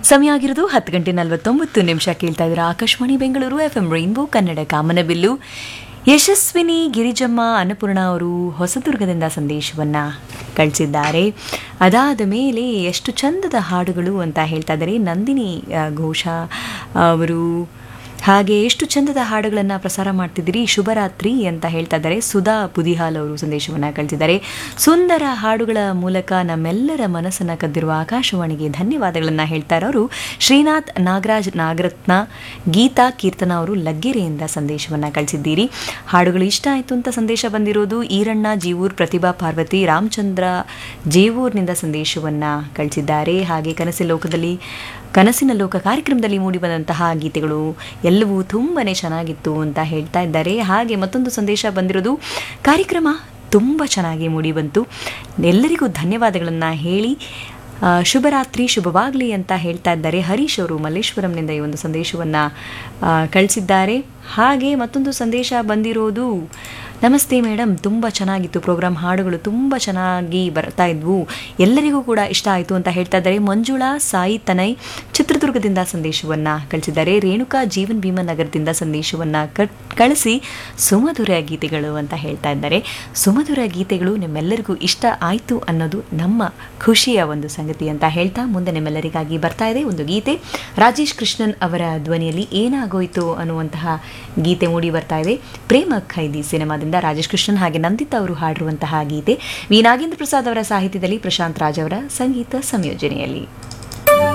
ಸಮಯ ಆಗಿರೋದು ಹತ್ತು ಗಂಟೆ ನಲವತ್ತೊಂಬತ್ತು ನಿಮಿಷ ಕೇಳ್ತಾ ಇದ್ದಾರೆ Akashvani Bengaluru F M rainbow Kannada ಕಾಮನಬಿಲ್ಲು ಯಶಸ್ವಿನಿ ಗಿರಿಜಮ್ಮ ಅನ್ನಪೂರ್ಣ ಅವರು ಹೊಸದುರ್ಗದಿಂದ ಸಂದೇಶವನ್ನ ಕಳಿಸಿದ್ದಾರೆ ಅದಾದ ಮೇಲೆ ಎಷ್ಟು ಚಂದದ ಹಾಡುಗಳು ಅಂತ ಹೇಳ್ತಾ ಇದ್ದಾರೆ ನಂದಿನಿ ಆ, ಘೋಷ ಅವರು ಹಾಗೆ ಎಷ್ಟು ಚಂದದ ಹಾಡುಗಳನ್ನು ಪ್ರಸಾರ ಮಾಡ್ತಿದ್ದೀರಿ ಶುಭರಾತ್ರಿ ಅಂತ ಹೇಳ್ತಾ ಇದ್ದಾರೆ ಸುಧಾ ಪುದಿಹಾಲ್ ಅವರು ಸಂದೇಶವನ್ನು ಕಳಿಸಿದ್ದಾರೆ ಸುಂದರ ಹಾಡುಗಳ ಮೂಲಕ ನಮ್ಮೆಲ್ಲರ ಮನಸ್ಸನ್ನು ಕದ್ದಿರುವ ಆಕಾಶವಾಣಿಗೆ ಧನ್ಯವಾದಗಳನ್ನು ಹೇಳ್ತಾರೆ ಅವರು ಶ್ರೀನಾಥ್ ನಾಗರಾಜ್ ನಾಗರತ್ನ ಗೀತಾ ಕೀರ್ತನ ಅವರು ಲಗ್ಗೆರೆಯಿಂದ ಸಂದೇಶವನ್ನು ಕಳಿಸಿದ್ದೀರಿ ಹಾಡುಗಳು ಇಷ್ಟ ಆಯಿತು ಅಂತ ಸಂದೇಶ ಬಂದಿರೋದು ಈರಣ್ಣ ಜೀವೂರ್ ಪ್ರತಿಭಾ ಪಾರ್ವತಿ ರಾಮಚಂದ್ರ ಜೇವೂರ್ನಿಂದ ಸಂದೇಶವನ್ನು ಕಳಿಸಿದ್ದಾರೆ ಹಾಗೆ ಕನಸಿನ ಲೋಕದಲ್ಲಿ ಕನಸಿನ ಲೋಕ ಕಾರ್ಯಕ್ರಮದಲ್ಲಿ ಮೂಡಿಬಂದಂತಹ ಗೀತೆಗಳು ಎಲ್ಲವೂ ತುಂಬನೇ ಚೆನ್ನಾಗಿತ್ತು ಅಂತ ಹೇಳ್ತಾ ಇದ್ದಾರೆ ಹಾಗೆ ಮತ್ತೊಂದು ಸಂದೇಶ ಬಂದಿರೋದು ಕಾರ್ಯಕ್ರಮ ತುಂಬ ಚೆನ್ನಾಗಿ ಮೂಡಿಬಂತು ಎಲ್ಲರಿಗೂ ಧನ್ಯವಾದಗಳನ್ನು ಹೇಳಿ ಆ, ಶುಭರಾತ್ರಿ ಶುಭವಾಗಲಿ ಅಂತ ಹೇಳ್ತಾ ಇದ್ದಾರೆ ಹರೀಶ್ ಅವರು ಮಲ್ಲೇಶ್ವರಂನಿಂದ ಈ ಒಂದು ಸಂದೇಶವನ್ನು ಕಳಿಸಿದ್ದಾರೆ ಹಾಗೆ ಮತ್ತೊಂದು ಸಂದೇಶ ಬಂದಿರೋದು ನಮಸ್ತೆ ಮೇಡಮ್ ತುಂಬ ಚೆನ್ನಾಗಿತ್ತು ಪ್ರೋಗ್ರಾಮ್ ಹಾಡುಗಳು ತುಂಬ ಚೆನ್ನಾಗಿ ಬರ್ತಾ ಇದ್ವು ಎಲ್ಲರಿಗೂ ಕೂಡ ಇಷ್ಟ ಆಯಿತು ಅಂತ ಹೇಳ್ತಾ ಇದ್ದಾರೆ ಮಂಜುಳಾ ಸಾಯಿ ತನೈ ಚಿತ್ರದುರ್ಗದಿಂದ ಸಂದೇಶವನ್ನು ಕಳಿಸಿದ್ದಾರೆ ರೇಣುಕಾ ಜೀವನ್ ಭೀಮ ನಗರದಿಂದ ಸಂದೇಶವನ್ನು ಕಟ್ ಕಳಿಸಿ ಸುಮಧುರ ಗೀತೆಗಳು ಅಂತ ಹೇಳ್ತಾ ಇದ್ದಾರೆ ಸುಮಧುರ ಗೀತೆಗಳು ನಿಮ್ಮೆಲ್ಲರಿಗೂ ಇಷ್ಟ ಆಯಿತು ಅನ್ನೋದು ನಮ್ಮ ಖುಷಿಯ ಒಂದು ಸಂಗತಿ ಅಂತ ಹೇಳ್ತಾ ಮುಂದೆ ನಿಮ್ಮೆಲ್ಲರಿಗಾಗಿ ಬರ್ತಾ ಇದೆ ಒಂದು ಗೀತೆ ರಾಜೇಶ್ ಕೃಷ್ಣನ್ ಅವರ ಧ್ವನಿಯಲ್ಲಿ ಏನಾಗೋಯ್ತು ಅನ್ನುವಂತಹ ಗೀತೆ ಮೂಡಿ ಬರ್ತಾ ಇದೆ ಪ್ರೇಮ ಖೈದಿ ಸಿನಿಮಾದಿಂದ ರಾಜೇಶ್ ಕೃಷ್ಣನ್ ಹಾಗೆ ನಂದಿತಾ ಅವರು ಹಾಡಿರುವಂತಹ ಗೀತೆ ವಿ ನಾಗೇಂದ್ರ ಪ್ರಸಾದ್ ಅವರ ಸಾಹಿತ್ಯದಲ್ಲಿ ಪ್ರಶಾಂತ್ ರಾಜ್ ಅವರ ಸಂಗೀತ ಸಂಯೋಜನೆಯಲ್ಲಿ